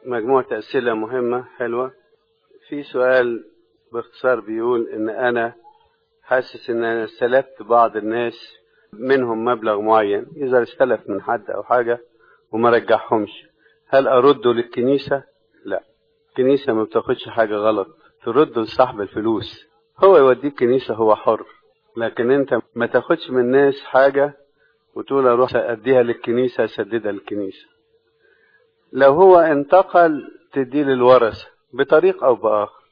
مجموعة أسئلة مهمة حلوة في سؤال باختصار بيقول إن أنا حاسس إن أنا استلفت بعض الناس منهم مبلغ معين إذا استلف من حد أو حاجة وما رجعهمش هل أرده للكنيسة؟ لا الكنيسة ما بتاخدش حاجة غلط ترده لصاحب الفلوس هو يوديك كنيسة هو حر لكن أنت ما تاخدش من الناس حاجة وتقول أروح أديها للكنيسة أسددها للكنيسة لو هو انتقل تديه للورثة بطريق أو بآخر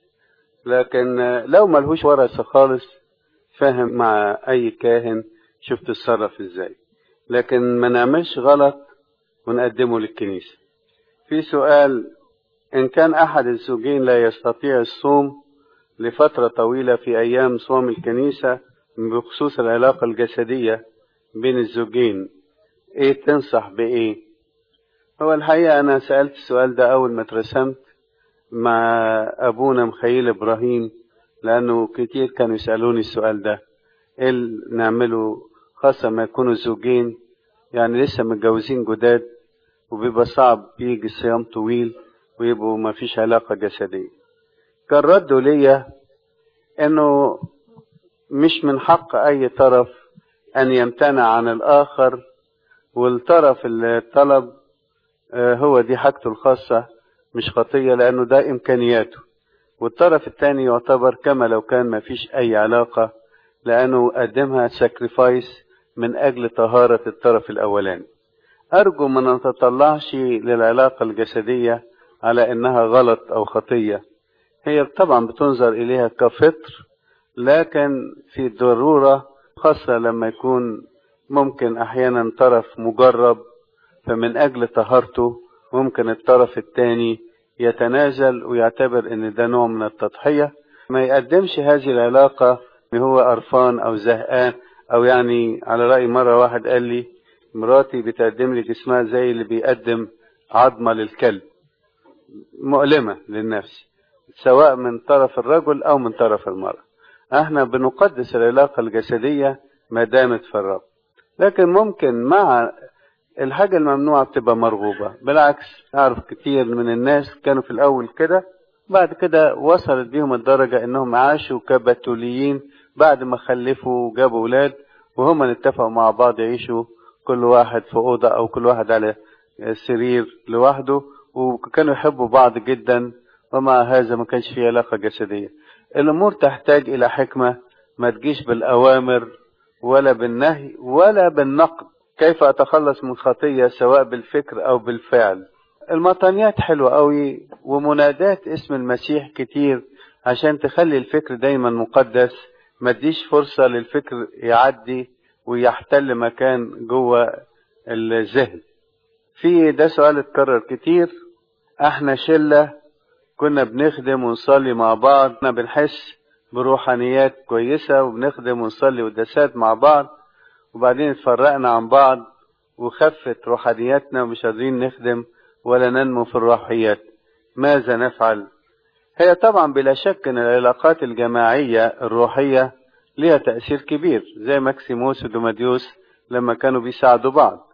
لكن لو ملهوش ورثة خالص فاهم مع أي كاهن شوف تتصرف ازاي لكن ما نعملش غلط ونقدمه للكنيسة في سؤال إن كان أحد الزوجين لا يستطيع الصوم لفترة طويلة في أيام صوم الكنيسة بخصوص العلاقة الجسدية بين الزوجين إيه تنصح بإيه؟ هو الحقيقة أنا سألت السؤال ده أول ما اترسمت مع أبونا مخيل إبراهيم لأنه كتير كانوا يسألوني السؤال ده إيه اللي نعمله خاصة ما يكونوا زوجين يعني لسه متجوزين جداد وبيبقى صعب يجي الصيام طويل ويبقوا ما فيش علاقة جسدية كان رده ليا انه مش من حق اي طرف ان يمتنع عن الاخر والطرف اللي طلب هو دي حاجته الخاصة مش خطية لانه ده امكانياته والطرف الثاني يعتبر كما لو كان ما فيش اي علاقة لانه قدمها ساكريفايس من اجل طهارة الطرف الاولاني ارجو ما نتطلعش للعلاقة الجسدية على انها غلط او خطية هي طبعا بتنظر اليها كفطر لكن في ضرورة خاصة لما يكون ممكن احيانا طرف مجرب فمن اجل طهارته ممكن الطرف الثاني يتنازل ويعتبر ان ده نوع من التضحية ما يقدمش هذه العلاقة ان هو قرفان او زهقان او يعني على رأي مرة واحد قال لي مراتي بتقدم لي جسمها زي اللي بيقدم عظمة للكلب مؤلمة للنفس سواء من طرف الرجل أو من طرف المرأة احنا بنقدس العلاقة الجسدية ما دامت في الرب لكن ممكن مع الحاجة الممنوعة بتبقى مرغوبة بالعكس أعرف كتير من الناس كانوا في الأول كده بعد كده وصلت بيهم الدرجة إنهم عاشوا كبتوليين بعد ما خلفوا وجابوا أولاد وهم اتفقوا مع بعض يعيشوا كل واحد في أوضة أو كل واحد على سرير لوحده وكانوا يحبوا بعض جدا ومع هذا ما كانش في علاقة جسدية الأمور تحتاج إلى حكمة ما تجيش بالأوامر ولا بالنهي ولا بالنقد كيف أتخلص من خطية سواء بالفكر أو بالفعل المطانيات حلوة قوي ومنادات اسم المسيح كتير عشان تخلي الفكر دايما مقدس ما تديش فرصة للفكر يعدي ويحتل مكان جوه الذهن في ده سؤال اتكرر كتير احنا شلة كنا بنخدم ونصلي مع بعض كنا بنحس بروحانيات كويسة وبنخدم ونصلي قداسات مع بعض وبعدين اتفرقنا عن بعض وخفت روحانياتنا ومش قادرين نخدم ولا ننمو في الروحيات ماذا نفعل هي طبعا بلا شك ان العلاقات الجماعية الروحية ليها تأثير كبير زي ماكسيموس ودوماديوس لما كانوا بيساعدوا بعض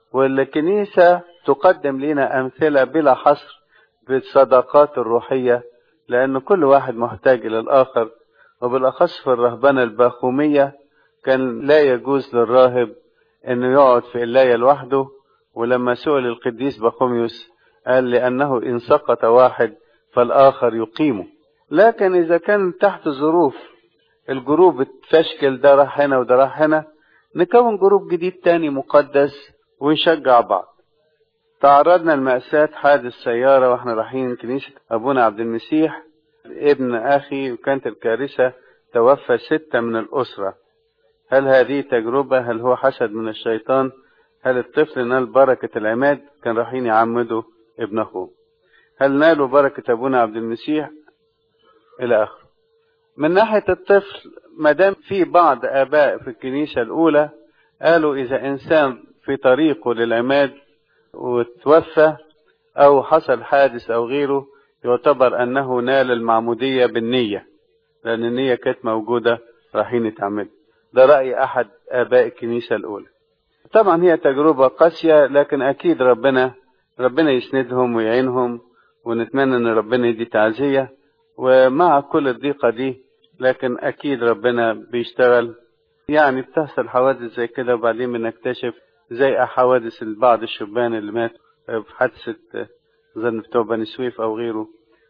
والكنيسة تقدم لنا أمثلة بلا حصر بالصداقات الروحية لأن كل واحد محتاج إلى الآخر وبالأخص في الرهبنة الباخومية كان لا يجوز للراهب أنه يقعد في اللاية لوحده ولما سئل القديس باخوميوس قال لأنه إن سقط واحد فالآخر يقيمه لكن إذا كان تحت ظروف الجروب اتفشكل ده راح هنا وده راح هنا نكون جروب جديد تاني مقدس ونشجع بعض تعرضنا لمأساة حادث سيارة واحنا رايحين كنيسة أبونا عبد المسيح ابن أخي وكانت الكارثة توفى ستة من الأسرة هل هذه تجربة هل هو حسد من الشيطان هل الطفل نال بركة العماد كان رايحين يعمدوا ابن أخوه هل نالوا بركة أبونا عبد المسيح إلى آخره من ناحية الطفل ما دام في بعض آباء في الكنيسة الأولى قالوا إذا إنسان في طريقه للعماد وتوفى أو حصل حادث أو غيره يعتبر أنه نال المعمودية بالنية لأن النية كانت موجودة رايحين يتعمد ده رأي أحد آباء الكنيسة الأولى طبعا هي تجربة قاسية لكن أكيد ربنا ربنا يسندهم ويعينهم ونتمنى ان ربنا يدي تعزية ومع كل الضيقة دي لكن اكيد ربنا بيشتغل يعني بتحصل حوادث زي كده وبعدين بنكتشف زي حوادث بعض الشبان اللي مات في حادثة ظن بتوع بني سويف او غيره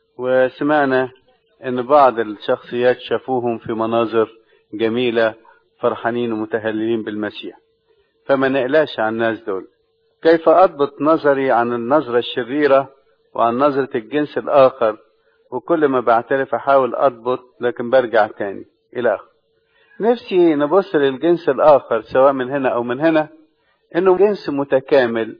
وسمعنا ان بعض الشخصيات شافوهم في مناظر جميلة فرحانين ومتهللين بالمسيح فما نقلاش عن الناس دول كيف أضبط نظري عن النظرة الشريرة وعن نظرة الجنس الآخر وكل ما بعترف أحاول أضبط لكن برجع تاني إلى آخر نفسي نبص للجنس الآخر سواء من هنا أو من هنا إنه جنس متكامل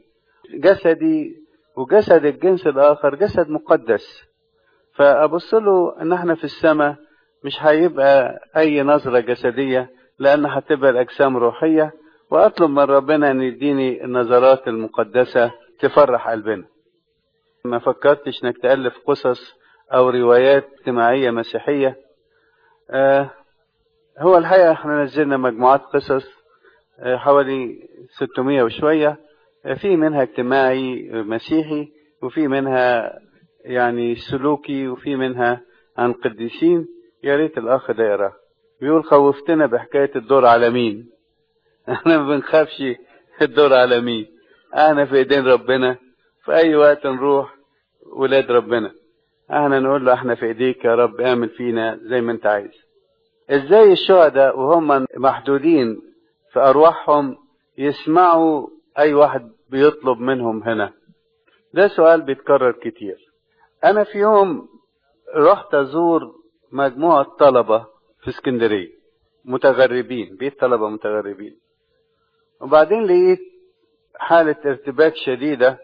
جسدي وجسد الجنس الآخر جسد مقدس فأبص له إن إحنا في السماء مش هيبقى أي نظرة جسدية لأن هتبقى الأجسام روحية وأطلب من ربنا أن يديني النظرات المقدسة تفرح قلبنا ما فكرتش انك تألف قصص أو روايات اجتماعية مسيحية آه هو الحقيقة احنا نزلنا مجموعات قصص آه حوالي 600 وشوية آه في منها اجتماعي مسيحي وفي منها يعني سلوكي وفي منها عن قديسين يا ريت الأخ ده يقراه بيقول خوفتنا بحكاية الدور على مين احنا ما بنخافش الدور على مين احنا في ايدين ربنا في اي وقت نروح ولاد ربنا احنا نقول له احنا في ايديك يا رب اعمل فينا زي ما انت عايز ازاي الشهداء وهم محدودين في ارواحهم يسمعوا اي واحد بيطلب منهم هنا ده سؤال بيتكرر كتير انا في يوم رحت ازور مجموعة طلبة في اسكندرية متغربين بيت طلبة متغربين وبعدين لقيت حالة ارتباك شديدة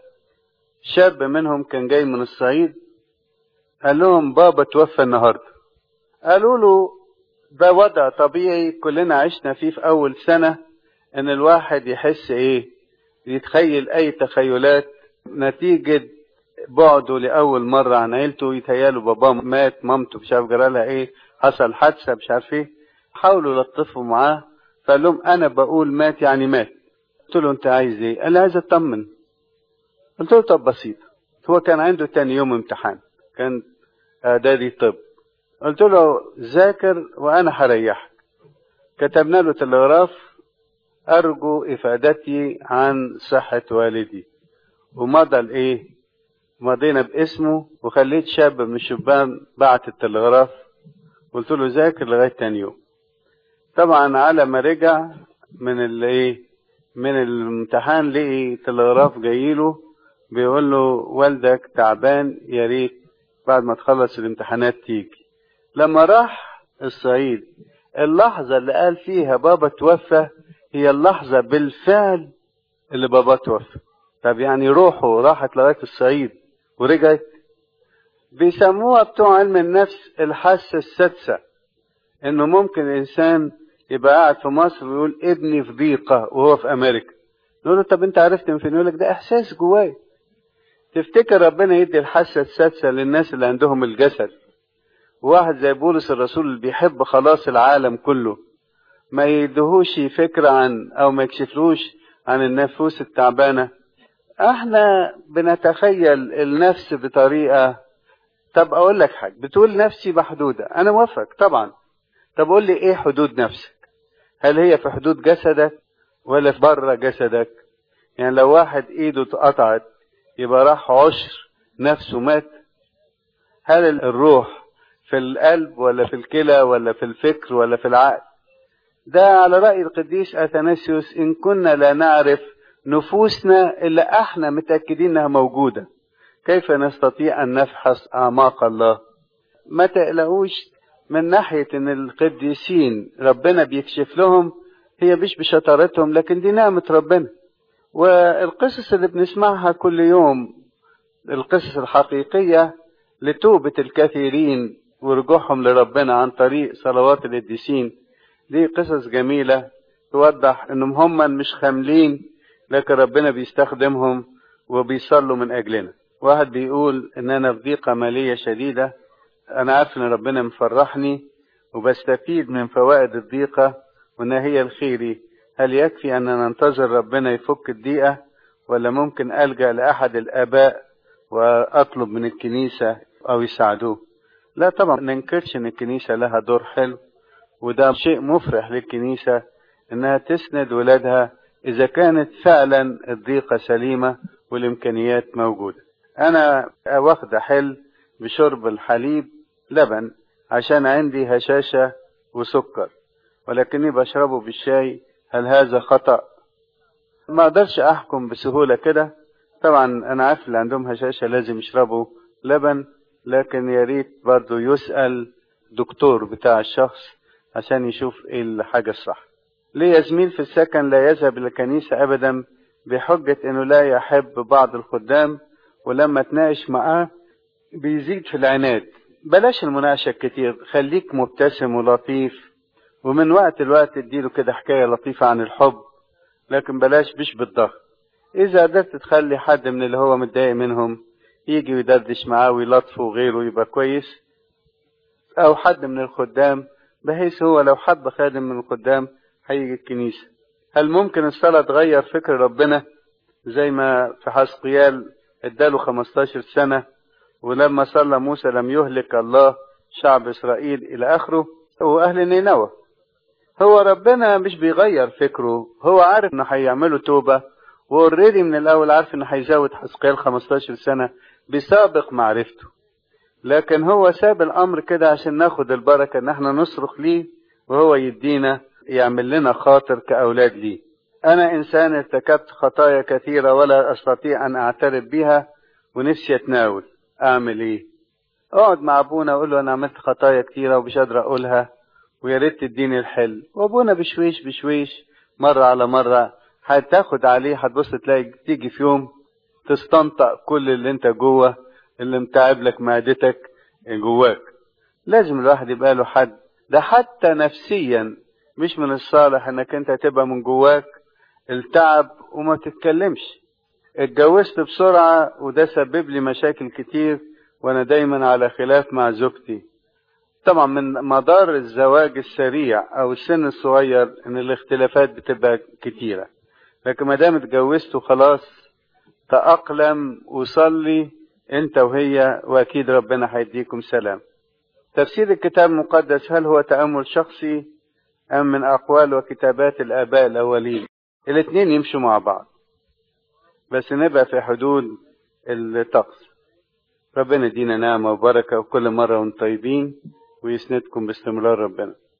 شاب منهم كان جاي من الصعيد قال لهم بابا توفى النهاردة قالوا له ده وضع طبيعي كلنا عشنا فيه في أول سنة إن الواحد يحس إيه يتخيل أي تخيلات نتيجة بعده لأول مرة عن عيلته يتهياله باباه مات مامته مش عارف جرالها إيه حصل حادثة مش عارف إيه حاولوا يلطفوا معاه فقال لهم أنا بقول مات يعني مات قلت له أنت عايز إيه؟ قال لي عايز أطمن قلت له طب بسيط هو كان عنده تاني يوم امتحان كان اعدادي طب قلت له ذاكر وانا هريحك كتبنا له تلغراف ارجو افادتي عن صحة والدي ومضى الايه مضينا باسمه وخليت شاب من الشبان بعت التلغراف قلت له ذاكر لغاية تاني يوم طبعا على ما رجع من الايه من الامتحان لقي تلغراف جايله بيقول له والدك تعبان يا ريت بعد ما تخلص الامتحانات تيجي لما راح الصعيد اللحظة اللي قال فيها بابا توفى هي اللحظة بالفعل اللي بابا توفى طب يعني روحه راحت لغاية الصعيد ورجعت بيسموها بتوع علم النفس الحاسة السادسة انه ممكن الانسان يبقى قاعد في مصر ويقول ابني في ضيقة وهو في امريكا نقول له طب انت عرفت من فين يقول لك ده احساس جواي تفتكر ربنا يدي الحاسة السادسة للناس اللي عندهم الجسد واحد زي بولس الرسول اللي بيحب خلاص العالم كله ما يدهوش فكرة عن او ما يكشفلوش عن النفوس التعبانة احنا بنتخيل النفس بطريقة طب اقول لك حاجة بتقول نفسي محدودة انا موافق طبعا طب قول لي ايه حدود نفسك هل هي في حدود جسدك ولا في بره جسدك يعني لو واحد ايده اتقطعت يبقى راح عشر نفسه مات هل الروح في القلب ولا في الكلى ولا في الفكر ولا في العقل ده على رأي القديس أثناسيوس إن كنا لا نعرف نفوسنا إلا احنا متأكدين إنها موجودة كيف نستطيع أن نفحص أعماق الله ما تقلقوش من ناحية إن القديسين ربنا بيكشف لهم هي مش بشطارتهم لكن دي نعمة ربنا والقصص اللي بنسمعها كل يوم القصص الحقيقية لتوبة الكثيرين ورجوعهم لربنا عن طريق صلوات القديسين دي قصص جميلة توضح انهم هم مش خاملين لكن ربنا بيستخدمهم وبيصلوا من اجلنا واحد بيقول ان انا في ضيقة مالية شديدة انا عارف ان ربنا مفرحني وبستفيد من فوائد الضيقة وانها هي الخيري هل يكفي ان ننتظر ربنا يفك الضيقة ولا ممكن ألجأ لأحد الآباء وأطلب من الكنيسة أو يساعدوه لا طبعا ننكرش إن الكنيسة لها دور حلو وده شيء مفرح للكنيسة إنها تسند ولادها إذا كانت فعلا الضيقة سليمة والإمكانيات موجودة أنا واخدة حل بشرب الحليب لبن عشان عندي هشاشة وسكر ولكني بشربه بالشاي هل هذا خطأ ما اقدرش احكم بسهولة كده طبعا انا عارف اللي عندهم هشاشة لازم يشربوا لبن لكن يا ريت برضه يسأل دكتور بتاع الشخص عشان يشوف ايه الحاجة الصح ليا زميل في السكن لا يذهب للكنيسة ابدا بحجة انه لا يحب بعض الخدام ولما اتناقش معاه بيزيد في العناد بلاش المناقشة كتير خليك مبتسم ولطيف ومن وقت لوقت اديله كده حكاية لطيفة عن الحب لكن بلاش مش بالضغط إذا قدرت تخلي حد من اللي هو متضايق منهم يجي ويدردش معاه ويلطفه وغيره يبقى كويس أو حد من الخدام بحيث هو لو حب خادم من الخدام هيجي الكنيسة هل ممكن الصلاة تغير فكر ربنا زي ما في حسقيال اداله 15 سنة ولما صلى موسى لم يهلك الله شعب إسرائيل إلى آخره هو أهل نينوى هو ربنا مش بيغير فكره هو عارف انه هيعملوا توبة واوريدي من الاول عارف انه هيزود حسقيال 15 سنة بسابق معرفته لكن هو ساب الامر كده عشان ناخد البركة ان احنا نصرخ ليه وهو يدينا يعمل لنا خاطر كاولاد ليه انا انسان ارتكبت خطايا كثيرة ولا استطيع ان اعترف بها ونفسي اتناول اعمل ايه اقعد مع ابونا اقول له انا عملت خطايا كثيرة ومش قادر اقولها ويا ريت تديني الحل وابونا بشويش بشويش مرة على مرة هتاخد عليه هتبص تلاقي تيجي في يوم تستنطق كل اللي انت جوه اللي متعب لك معدتك جواك لازم الواحد يبقى له حد ده حتى نفسيا مش من الصالح انك انت تبقى من جواك التعب وما تتكلمش اتجوزت بسرعة وده سبب لي مشاكل كتير وانا دايما على خلاف مع زوجتي طبعا من مدار الزواج السريع او السن الصغير ان الاختلافات بتبقى كتيرة لكن ما دام اتجوزت وخلاص تأقلم وصلي انت وهي واكيد ربنا هيديكم سلام تفسير الكتاب المقدس هل هو تأمل شخصي ام من اقوال وكتابات الاباء الاولين الاثنين يمشوا مع بعض بس نبقى في حدود الطقس ربنا يدينا نعمة وبركة وكل مرة وانتم طيبين ويسندكم باستمرار ربنا